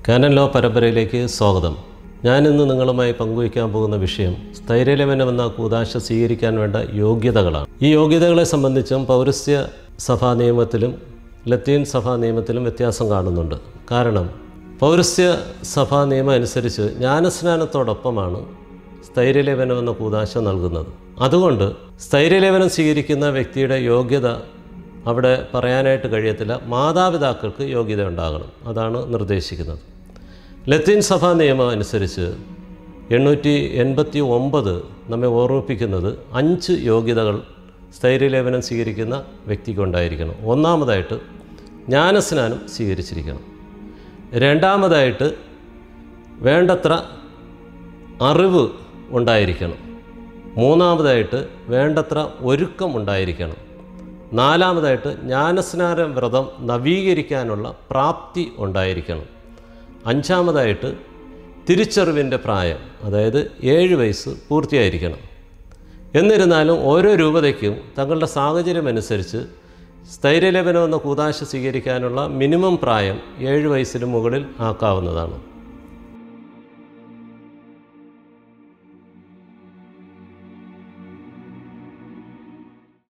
Canon law പരമ്പരയിലേക്ക് സ്വാഗതം ഞാനിന്ന് നിങ്ങളുമായി പങ്കുവയ്ക്കാൻ പോകുന്ന വിഷയം സ്ഥൈര്യലമനം എന്ന കൂതാശ സ്വീകരിക്കാൻ വേണ്ട യോഗ്യതകളാണ് ഈ യോഗ്യതകളെ സംബന്ധിച്ചും പൗരസ്ത്യ സഭാ നിയമത്തിലും ലത്തീൻ സഭാ നിയമത്തിലും വ്യത്യാസം കാണുന്നുണ്ട് കാരണം പൗരസ്ത്യ സഭാ നിയമം അനുസരിച്ച് ജ്ഞാനസ്നാനത്തോടൊപ്പമാണ് സ്ഥൈര്യലേപനം എന്ന കൂതാശ നൽകുന്നത് അതുകൊണ്ട് സ്ഥൈര്യലേപനം സ്വീകരിക്കുന്ന വ്യക്തിയുടെ യോഗ്യത അവിടെ പറയാനായിട്ട് കഴിയത്തില്ല മാതാപിതാക്കൾക്ക് യോഗ്യത ഉണ്ടാകണം അതാണ് നിർദ്ദേശിക്കുന്നത് ലത്തീൻ സഭാ നിയമം അനുസരിച്ച് എണ്ണൂറ്റി എൺപത്തി ഒമ്പത് നമ്മെ ഓർമ്മിപ്പിക്കുന്നത് അഞ്ച് യോഗ്യതകൾ സ്ഥൈര്യലേപനം സ്വീകരിക്കുന്ന വ്യക്തിക്കുണ്ടായിരിക്കണം ഒന്നാമതായിട്ട് ജ്ഞാനസ്നാനം സ്വീകരിച്ചിരിക്കണം രണ്ടാമതായിട്ട് വേണ്ടത്ര അറിവ് ഉണ്ടായിരിക്കണം മൂന്നാമതായിട്ട് വേണ്ടത്ര ഒരുക്കം ഉണ്ടായിരിക്കണം നാലാമതായിട്ട് ജ്ഞാനസ്നാന വ്രതം നവീകരിക്കാനുള്ള പ്രാപ്തി ഉണ്ടായിരിക്കണം അഞ്ചാമതായിട്ട് തിരിച്ചറിവിൻ്റെ പ്രായം അതായത് ഏഴ് വയസ്സ് പൂർത്തിയായിരിക്കണം എന്നിരുന്നാലും ഓരോ രൂപതയ്ക്കും തങ്ങളുടെ സാഹചര്യം അനുസരിച്ച് സ്ഥൈര്യലേപനം എന്ന കൂതാശ സ്വീകരിക്കാനുള്ള മിനിമം പ്രായം ഏഴ് വയസ്സിന് മുകളിൽ ആക്കാവുന്നതാണ്